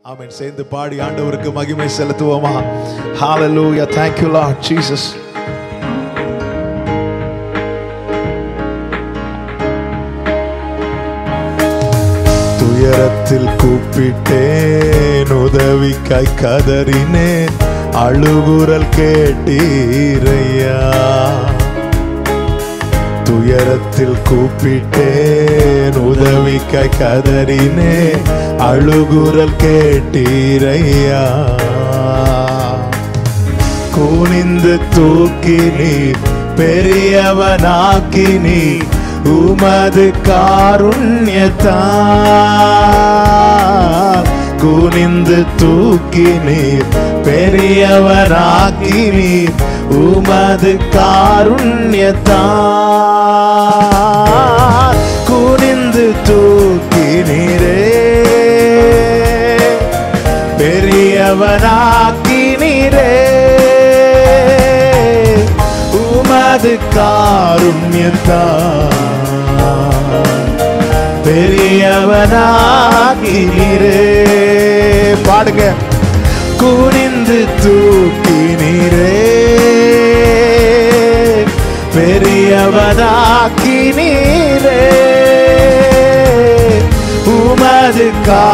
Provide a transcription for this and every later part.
ஆமென் சேர்ந்து பாடி ஆண்டவருக்கு மகிமை செலுத்துவோமா ஹalleluya thank you lord jesus துயரத்தில் கூப்பிட்டேன் உதவிக்காய் கதறினேன் அழுகுரல் கேட்டீரையா துயரத்தில் கூப்பிட்டேன் உதவிக்காய் கதறினேன் அழுகுரல் கேட்டீரையா குனிந்து தூக்கி நீர் பெரியவனாக்கி நீர் உமது காருண்யத்தால் குனிந்து தூக்கி நீர் பெரியவனாக்கி நீர் உமது காருண்யத்தால் குனிந்து தூக்கி நீரே பெரியவனாக்கி நீரே உமது காருண்யத்தால் பெரியவனாகி நீரே பாடுங்க குனிந்து தூக்கி நீரே பெரியவனாக்கி நீரே உமது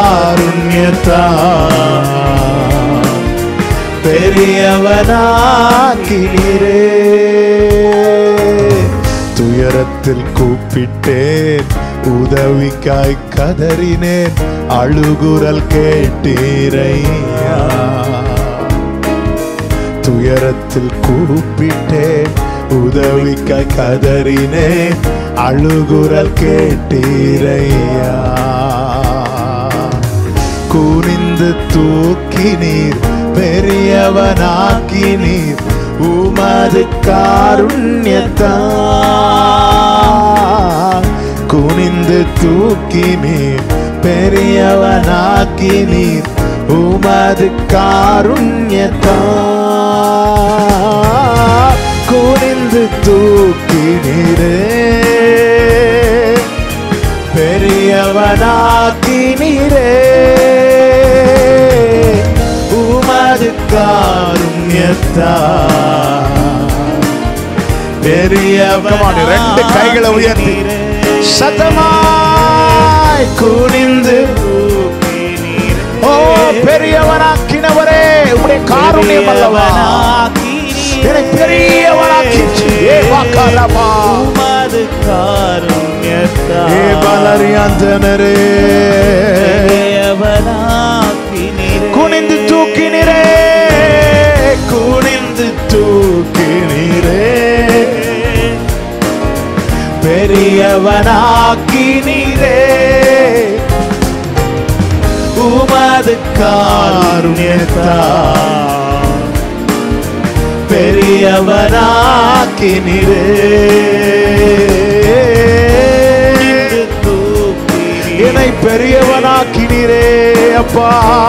காருண்யத்தால் பெரியவனாக்கி நீரே துயரத்தில் கூப்பிட்டேன் உதவிக்காய் கதறினேன் அழுகுரல் கேட்டீரையா துயரத்தில் கூப்பிட்டேன் உதவிக்காய் கதறினேன் அழுகுரல் கேட்டீரையா குனிந்து தூக்கி நீர் பெரியவனாக்கி நீர் உமது காருண்யத்தால் குனிந்து தூக்கி நீர் பெரியவனாக்கி நீர் உமது காருண்யத்தால் குனிந்து தூக்கி நீரே பெரியவனாக்கி நீரே உமது காருண்யத்தால் பெரியவன் ரெண்டு கைகளை உயர்த்தி சத்தமாய் குனிந்து ஓ பெரியவனாக்கினவரே உடைய காருண்யம் அல்லவா என்னை பெரியவனாக்கிச்சு ஏ வாக்காரமா உமது காருண்யத்தால் ஏ பலரியாந்தனரே பெரியவனாக்கினீரே. குனிந்து தூக்கினரே குனிந்து தூக்கினரே பெரியவனாக்கினரே உமது காருண்யத்தால் பெரியவனாக்கினரே தூக்கினீரே. என்னை பெரியவனாக்கினரே அப்பா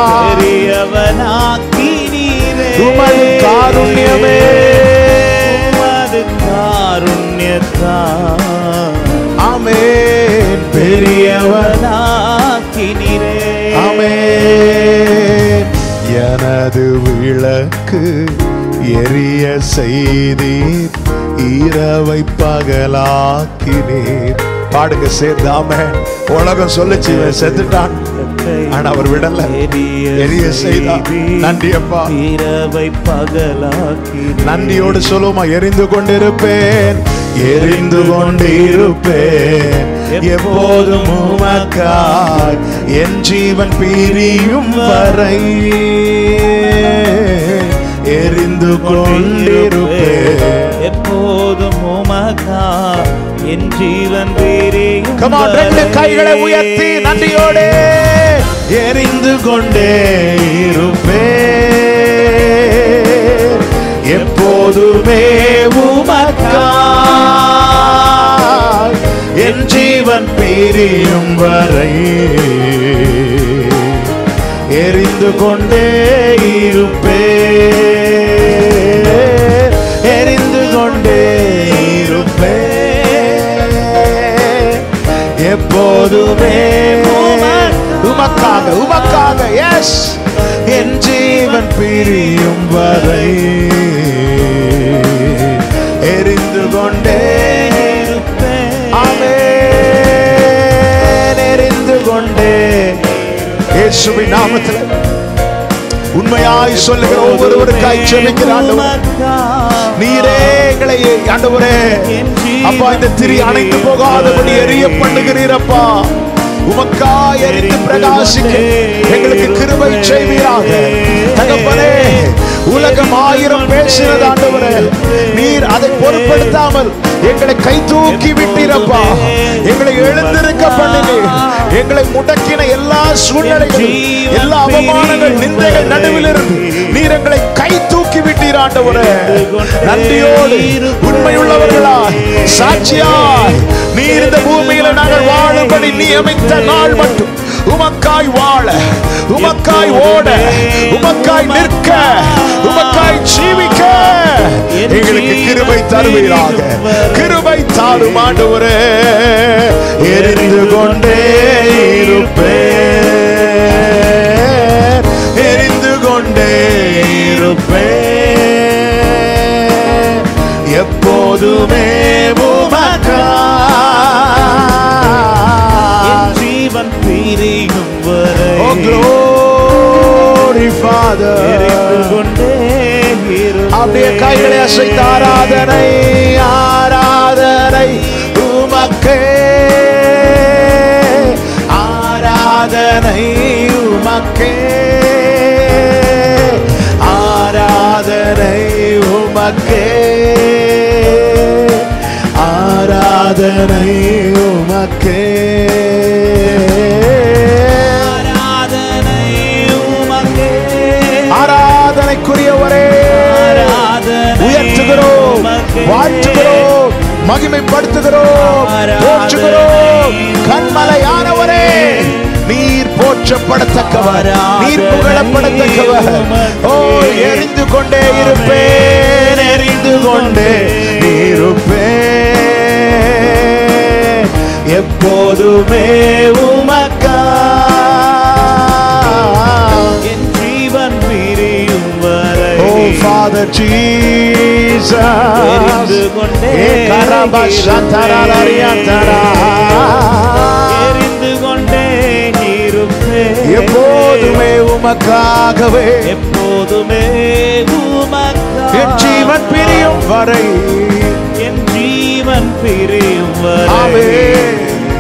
பெரியவனாக்கினீரே. உமது காருண்யமே. உமது காருண்யத்தால் ஆமென் பெரியவன் பெரியவனாக்கினீரே. ஆமென் எனது விளக்கு எரிய செய்தீர் இரவை பகலாக்கினீர் பாடுங்க சேர்ந்து ஆமென் உலகம் சொல்லுச்சு இவன் செத்துட்டான் ஆனா அவர் விடல எரிய செய்தார் நன்றி அப்பா இரவை பகலாக்கி நன்றியோடு சொல்லுமா எரிந்து கொண்டிருப்பேன் எரிந்து கொண்டிருப்பேன் எப்போதும் உமக்காய் என் ஜீவன் பிரியும் வரை எரிந்து கொண்டிருப்பேன் எப்போதும் உமகா என் ஜீவன் பிரியும் Come on, ரெண்டு வரை. கைகளை உயர்த்தி நன்றியோடு எரிந்து கொண்டே இருப்பேன் எப்போதுமே உமக்காய் என் ஜீவன் பிரியும் வரை எரிந்து கொண்டே இருப்பேன் எரிந்து கொண்டே இருப்பேன் எப்போதுமே உமக்காக உமக்காக எஸ் ஜீவன் பிரியும் வரை எரிந்து கொண்டே ஆமென் எரிந்து கொண்டே இயேசுவின் நாமத்தில் உண்மையாய் சொல்லுகிற ஒவ்வொருவருக்காய் செபிக்கிற ஆண்டவர் நீரே எங்களை ஆண்டவரே அப்பா இந்த திரி அணைந்து போகாதபடி எரிய பண்ணுகிறீரப்பா உமக்கா எரிந்து பிரகாசிக்க எங்களுக்கு கிருபை செய்வீராக தகப்பனே உலகம் ஆயிரம் பேசினது ஆண்டவரே நீர் அதை பொருட்படுத்தாமல் எங்களை கை தூக்கி விட்டீரப்பா எங்களை எழுந்திருக்க பண்ணுங்க எங்களை முடக்கின எல்லா சூழ்நிலைகளும் எல்லா அவமானங்கள் நிந்தைகள் நடுவில் இருந்து நீர் எங்களை கை தூக்கி விட்டீர் ஆண்டவரே நன்றியோடு உண்மையுள்ளவர்களாய் சாட்சியாய் நீர் இந்த பூமியில நாங்கள் வாழும்படி நியமித்த நாள் மட்டும் உமக்காய் வாழ உமக்காய் ஓட உமக்காய் நிற்க உமக்காய் ஜீவிக்க எங்களுக்கு கிருபை தருவீராக கிருபை தாரும் ஆண்டவரே எரிந்து கொண்டே இருப்பேன் எரிந்து கொண்டே இருப்பேன் எப்போதுமே உமக்கா என் ஜீவன் பிரியும் வரை Oh glory Father எரிந்து கொண்டே இருப்பேன். அப்படியே கைகளை அசைத்த ஆராதனை ஆராதனை உமக்கே ஆராதனை உமக்கே ஆராதனை உமக்கே ஆராதனை உமக்கே ஆராதனை உமக்கே. ஆராதனைக்குரியவரே ஆராதனை உயர்த்துகிறோம் உமக்கே. வாழ்த்துகிறோம் மகிமைப்படுத்துகிறோம் ஆராதனை போற்றுகிறோம் கண்மலையானவரே நீர் போற்றப்படத்தக்கவர் நீர் புகழப்படத்தக்கவர் ஓ எரிந்து கொண்டே இருப்பேன் எரிந்து கொண்டே இருப்பேன் எப்போதுமே உமக்கா என் ஜீவன் பிரியும் வரை Oh Father Jesus எரிந்து கொண்டே Eh, karabashatararariantara. எரிந்து கொண்டே இருப்பேன். எப்போதுமே உமக்காகவே எப்போதுமே உமக்காக. என் ஜீவன் பிரியும் வரை என் ஜீவன் பிரியும் வரை ஆமென்.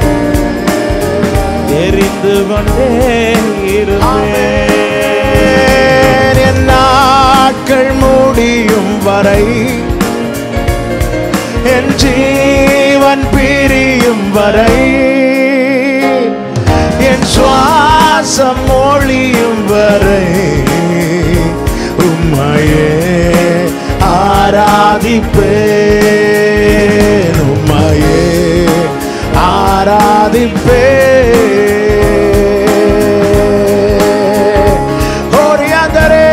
எரிந்து கொண்டே இருப்பேன் ஆமென். என் நாட்கள் முடியும் வரை என் ஜீவன் பிரியும் வரை என் சுவாசம் ஒளியும் வரை உம்மையே ஆராதிப்பேன் உம்மையே ஆராதிப்பேன் ஓரியாந்தரே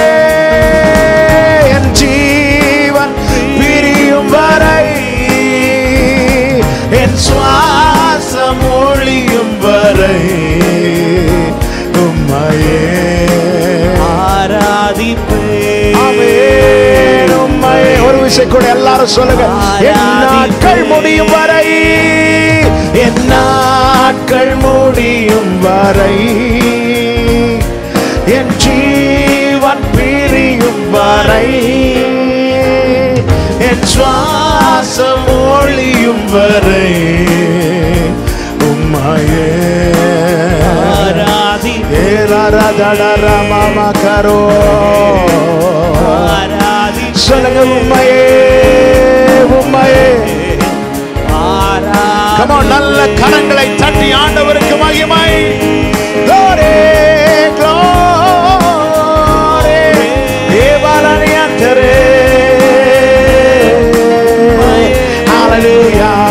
என் ஜீவன் பிரியும் வரை என் சுவாசம் ஒளியும் வரை உம்மையே ஆராதிப்பேன் ஆமென். உம்மையே ஒரு விஷயம் கூட எல்லாரும் சொல்லுங்க என் நாட்கள் முடியும் வரை என் நாட்கள் முடியும் வரை என் ஜீவன் பிரியும் வரை என் சுவாசம் ஒளியும் வரை உம்மையே ஆராதிப்பேன் ஏராரதடரமம கரோ ஆராதிப்பேன் சொல்லுங்க உண்மையே உண்மையே Come on, நல்ல கரங்களை தட்டி ஆண்டவருக்கு மகிமை Glory, glory. தேவாலயத்திலே. Hallelujah.